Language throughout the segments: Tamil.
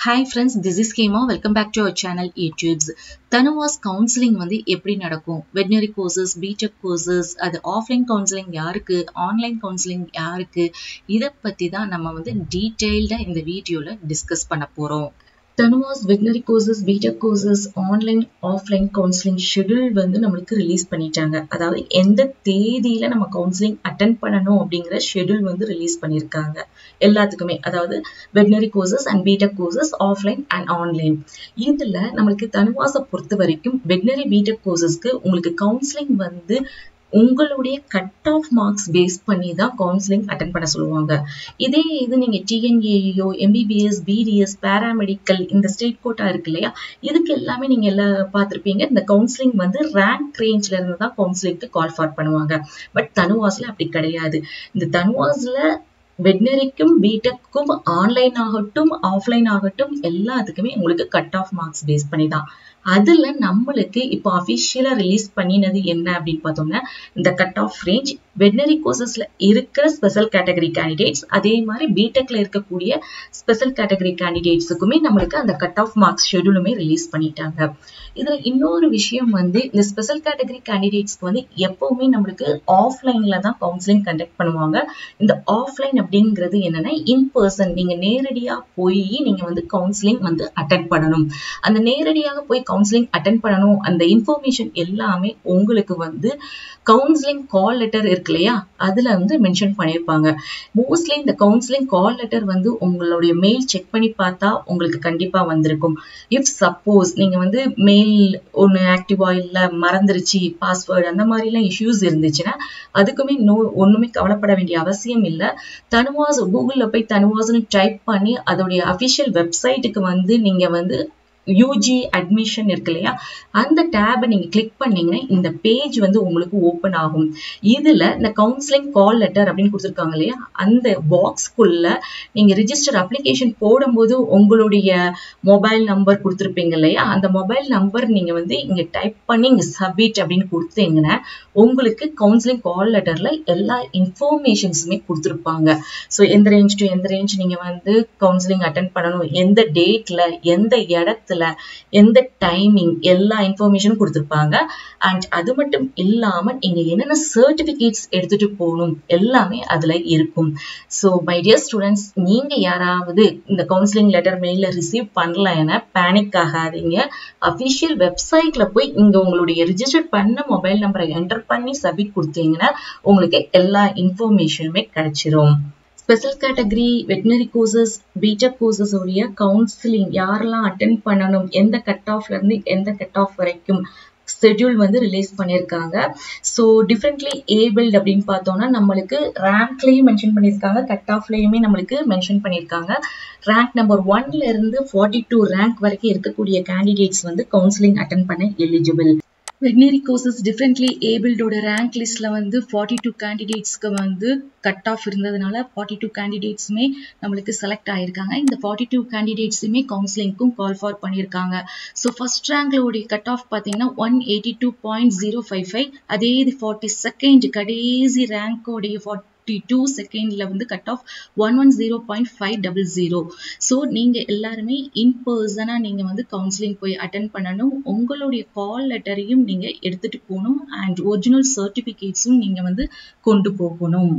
ஹாய் ஃப்ரெண்ட்ஸ் திஸ் இஸ் கேமா welcome back to our channel YouTube's TANUVAS counselling வந்து எப்படி நடக்கும் வெட்னரி கோர்சஸ் பிடெக் கோர்சஸ் அது ஆஃப்லைன் கவுன்சிலிங் யாருக்கு ஆன்லைன் கவுன்சிலிங் யாருக்கு இதை பற்றி தான் நம்ம வந்து டீட்டெயில்டாக இந்த வீடியோவில் டிஸ்கஸ் பண்ண போகிறோம் TANUVAS veterinary courses BTech courses online offline counselling schedule வந்து நம்மளுக்கு ரிலீஸ் பண்ணிட்டாங்க அதாவது எந்த தேதியில நம்ம கவுன்சிலிங் அட்டன் பண்ணணும் அப்படிங்கிற ஷெடியூல் வந்து ரிலீஸ் பண்ணியிருக்காங்க எல்லாத்துக்குமே அதாவது veterinary courses and BTech courses offline and online இதுல நம்மளுக்கு தனுவாசை பொறுத்த வரைக்கும் வெட்னரி பிடெக் கோர்சஸ்க்கு உங்களுக்கு கவுன்சிலிங் வந்து உங்களுடைய கட் ஆஃப் மார்க்ஸ் பேஸ் பண்ணி தான் கவுன்சிலிங் அட்டன் பண்ண சொல்லுவாங்க இதே இது நீங்க டிஎன்ஏயோ எம்பிபிஎஸ் பிடிஎஸ் பேராமெடிக்கல் இந்த ஸ்டேட் கோட்டா இருக்கு இல்லையா இதுக்கு எல்லாமே நீங்க எல்லாம் பார்த்துருப்பீங்க இந்த கவுன்சிலிங் வந்து ரேங்க் ரேஞ்ச்ல இருந்து தான் கவுன்சிலிங்க்கு கால் ஃபார் பண்ணுவாங்க பட் தனுவாஸ்ல அப்படி கிடையாது இந்த தனுவாஸ்ல வெட்னரிக்கும் பிடெக்கும் ஆன்லைன் ஆகட்டும் ஆஃப்லைன் ஆகட்டும் எல்லாத்துக்குமே உங்களுக்கு கட் ஆஃப் மார்க்ஸ் பேஸ் பண்ணி தான் அதுல நம்மளுக்கு இப்போ அபிஷியலா ரிலீஸ் பண்ணினது என்ன அப்படின்னு பார்த்தோம்னா இந்த கட் ஆஃப் ரேஞ்ச் வெட்னரி கோர்சஸ்ல இருக்கிற ஸ்பெஷல் கேட்டகரி கேண்டிடேட்ஸ் அதே மாதிரி பிடெக்ல இருக்கக்கூடிய ஸ்பெஷல் கேட்டகரி கேண்டிடேட்ஸுக்குமே நம்மளுக்கு அந்த கட் ஆஃப் மார்க்ஸ் ஷெடியூலுமே ரிலீஸ் பண்ணிட்டாங்க இதுல இன்னொரு விஷயம் வந்து இந்த ஸ்பெஷல் கேட்டகரி கேண்டிடேட்ஸ்க்கு வந்து எப்பவுமே நம்மளுக்கு ஆஃப்லைன்ல தான் கவுன்சிலிங் கண்டக்ட் பண்ணுவாங்க இந்த ஆஃப்லைன் அப்படிங்கிறது என்னன்னா இன் பர்சன் நீங்க நேரடியா போய் நீங்க வந்து கவுன்சிலிங் வந்து அட்டன் பண்ணணும் அந்த நேரடியாக போய் கவுன்சிலிங் அட்டன் பண்ணணும் அந்த இன்ஃபர்மேஷன் எல்லாமே உங்களுக்கு வந்து கவுன்சிலிங் கால் லெட்டர் இருக்கு இல்லையா அதுல வந்து மென்ஷன் பண்ணியிருப்பாங்க மோஸ்ட்லி இந்த கவுன்சிலிங் கால் லெட்டர் வந்து உங்களுடைய மெயில் செக் பண்ணி பார்த்தா உங்களுக்கு கண்டிப்பா வந்திருக்கும் இஃப் சப்போஸ் நீங்க வந்து மெயில் ஒன்று ஆக்டிவா இல்ல மறந்துருச்சு பாஸ்வேர்டு அந்த மாதிரி எல்லாம் இஷ்யூஸ் இருந்துச்சுன்னா அதுக்குமே நோ ஒண்ணுமே கவலைப்பட வேண்டிய அவசியம் இல்லை தனுவாஸ் கூகுள்ல போய் தனுவாஸ்னு டைப் பண்ணி அதோடைய அபிஷியல் வெப்சைட்டுக்கு வந்து நீங்க வந்து யூஜி அட்மிஷன் இருக்கு இல்லையா அந்த டேபை நீங்க கிளிக் பண்ணீங்கன்னா இந்த பேஜ் வந்து உங்களுக்கு ஓப்பன் ஆகும் இதுல இந்த கவுன்சிலிங் கால் லெட்டர் அப்படின்னு கொடுத்துருக்காங்க இல்லையா அந்த பாக்ஸ்க்குள்ள நீங்க ரிஜிஸ்டர் அப்ளிகேஷன் போடும்போது உங்களுடைய மொபைல் நம்பர் கொடுத்துருப்பீங்க இல்லையா அந்த மொபைல் நம்பர் நீங்க வந்து இங்க டைப் பண்ணி இங்க சப்மிட் அப்படின்னு கொடுத்தீங்கன்னா உங்களுக்கு கவுன்சிலிங் கால் லெட்டர்ல எல்லா இன்ஃபர்மேஷன்ஸுமே கொடுத்துருப்பாங்க ஸோ எந்த ரேஞ்ச் டு எந்த ரேஞ்ச் நீங்க வந்து கவுன்சிலிங் அட்டன் பண்ணணும் எந்த டேட்ல எந்த இடத்துல எந்த டைமிங் எல்லா இன்ஃபர்மேஷனும் கொடுத்துருப்பாங்க அண்ட் அது மட்டும் இல்லாம நீங்க என்னென்ன சர்டிபிகேட்ஸ் எடுத்துட்டு போகணும் எல்லாமே அதுல இருக்கும் ஸோ மை டியர் ஸ்டூடெண்ட்ஸ் நீங்க யாராவது இந்த கவுன்சிலிங் லெட்டர் மெயில ரிசீவ் பண்ணலன்னா பேனிக் ஆகாதீங்க அபிஷியல் வெப்சைட்ல போய் இங்க உங்களுடைய ரிஜிஸ்டர் பண்ண மொபைல் நம்பரை என்டர் பண்ணி சப்மிட் கொடுத்தீங்கன்னா உங்களுக்கு எல்லா இன்ஃபர்மேஷனுமே கிடைச்சிரும் special category veterinary courses BTech courses உடைய கவுன்சிலிங் யாரெல்லாம் அட்டன் பண்ணணும் எந்த கட் ஆஃப்ல இருந்து எந்த கட் ஆஃப் வரைக்கும் ஷெட்யூல் வந்து ரிலீஸ் பண்ணியிருக்காங்க ஸோ டிஃப்ரெண்ட்லி ஏபிள்ட் அப்படின்னு பார்த்தோம்னா நம்மளுக்கு ரேங்க்லேயும் மென்ஷன் பண்ணியிருக்காங்க கட் ஆஃப்லேயுமே நம்மளுக்கு மென்ஷன் பண்ணியிருக்காங்க ரேங்க் நம்பர் ஒன்ல இருந்து ஃபார்ட்டி டூ ரேங்க் வரைக்கும் இருக்கக்கூடிய கேண்டிடேட்ஸ் வந்து கவுன்சிலிங் அட்டன் பண்ண எலிஜிபிள் வெட்னரி கோர்சஸ் டிஃப்ரெண்ட்லி ஏபிள்டோட ரேங்க் லிஸ்ட்ல வந்து ஃபார்ட்டி டூ கேண்டிடேட்ஸ்க்கு வந்து கட் ஆஃப் இருந்ததுனால ஃபார்ட்டி டூ கேண்டிடேட்ஸுமே நம்மளுக்கு செலக்ட் ஆயிருக்காங்க இந்த ஃபார்ட்டி டூ கேண்டிடேட்ஸுமே கவுன்சிலிங்க்கும் கால் ஃபார் பண்ணியிருக்காங்க ஸோ ஃபர்ஸ்ட் ரேங்க்லோடைய கட் ஆஃப் பார்த்தீங்கன்னா one eighty two point zero five five அதே இது ஃபார்ட்டி செகண்ட் கடைசி ரேங்கோடைய ஃபார்ட்டி ஃபிஃப்டி டூ செகண்ட்ல வந்து cut off one one zero point five double zero so நீங்க எல்லாருமே இன் பர்சனா நீங்க வந்து கவுன்சிலிங் போய் அட்டன் பண்ணணும் உங்களுடைய கால் லெட்டரையும் நீங்க எடுத்துட்டு போகணும் அண்ட் ஒரிஜினல் சர்டிபிகேட்ஸும் நீங்க வந்து கொண்டு போகணும்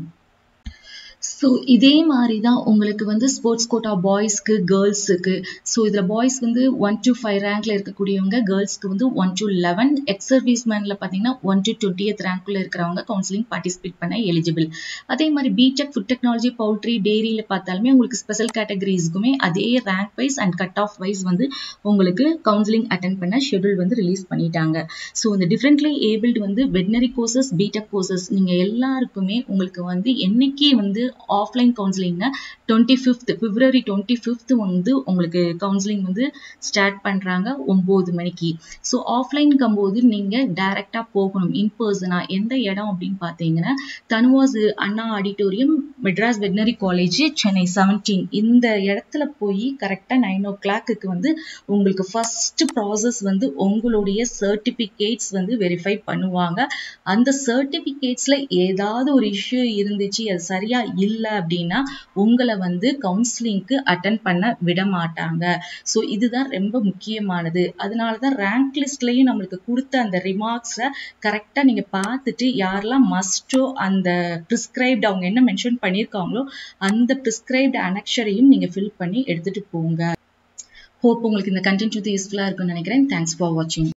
ஸோ இதே மாதிரி தான் உங்களுக்கு வந்து ஸ்போர்ட்ஸ் கோட்டா பாய்ஸ்க்கு கேர்ள்ஸுக்கு ஸோ இதில் பாய்ஸ் வந்து ஒன் டு ஃபைவ் ரேங்க்ல இருக்கக்கூடியவங்க கேர்ள்ஸ்க்கு வந்து ஒன் டு லெவன் எக்ஸ் சர்வீஸ்மேனில் பார்த்தீங்கன்னா ஒன் டு டுவெண்ட்டியத் ரேங்க்ல இருக்கிறவங்க கவுன்சிலிங் பார்ட்டிசிபேட் பண்ண எலிஜிபிள் அதே மாதிரி பிடெக் ஃபுட் டெக்னாலஜி பவுல்ட்ரி டெய்ரியில் பார்த்தாலுமே உங்களுக்கு ஸ்பெஷல் கேட்டகரிஸ்க்குமே அதே rank wise and cut off wise வந்து உங்களுக்கு கவுன்சிலிங் அட்டன் பண்ண ஷெடியூல் வந்து ரிலீஸ் பண்ணிட்டாங்க ஸோ இந்த டிஃப்ரெண்ட்லி ஏபிள்டு வந்து வெட்னரி கோர்சஸ் பிடெக் கோர்சஸ் நீங்கள் எல்லாருக்குமே உங்களுக்கு வந்து என்னைக்கு வந்து ஆஃப்லைன் கவுன்சிலிங்னா டுவெண்ட்டி ஃபிஃப்த் பிப்ரவரி டுவெண்ட்டி ஃபிஃப்த் வந்து உங்களுக்கு கவுன்சிலிங் வந்து ஸ்டார்ட் பண்ணுறாங்க ஒம்பது மணிக்கு ஸோ ஆஃப்லைன்கும் போது நீங்கள் டைரெக்டாக போகணும் இன் பர்சனாக எந்த இடம் அப்படின்னு பார்த்தீங்கன்னா TANUVAS Anna auditorium Madras veterinary college Chennai seventeen இந்த இடத்துல போய் கரெக்டாக நைன் ஓ கிளாக்கு வந்து உங்களுக்கு ஃபர்ஸ்ட் ப்ராசஸ் வந்து உங்களுடைய சர்டிஃபிகேட்ஸ் வந்து வெரிஃபை பண்ணுவாங்க அந்த சர்டிஃபிகேட்ஸில் ஏதாவது ஒரு இஷ்யூ இருந்துச்சு அது சரியா இல்லை அப்படின்னா உங்களை வந்து கவுன்சிலிங்க்கு அட்டன் பண்ண விட மாட்டாங்க ஸோ இதுதான் ரொம்ப முக்கியமானது அதனால தான் ரேங்க் லிஸ்ட்லயும் நம்மளுக்கு கொடுத்த அந்த ரிமார்க்ஸை கரெக்டாக நீங்கள் பார்த்துட்டு யாரெல்லாம் மஸ்டோ அந்த ப்ரிஸ்கிரைப்ட் அவங்க என்ன மென்ஷன் பண்ணியிருக்காங்களோ அந்த ப்ரிஸ்கிரைப்ட் அனக்ஷரையும் நீங்கள் ஃபில் பண்ணி எடுத்துட்டு போங்க ஹோப் உங்களுக்கு இந்த கண்டென்ட் வந்து யூஸ்ஃபுல்லாக இருக்கும்னு நினைக்கிறேன் தேங்க்ஸ் ஃபார் வாட்சிங்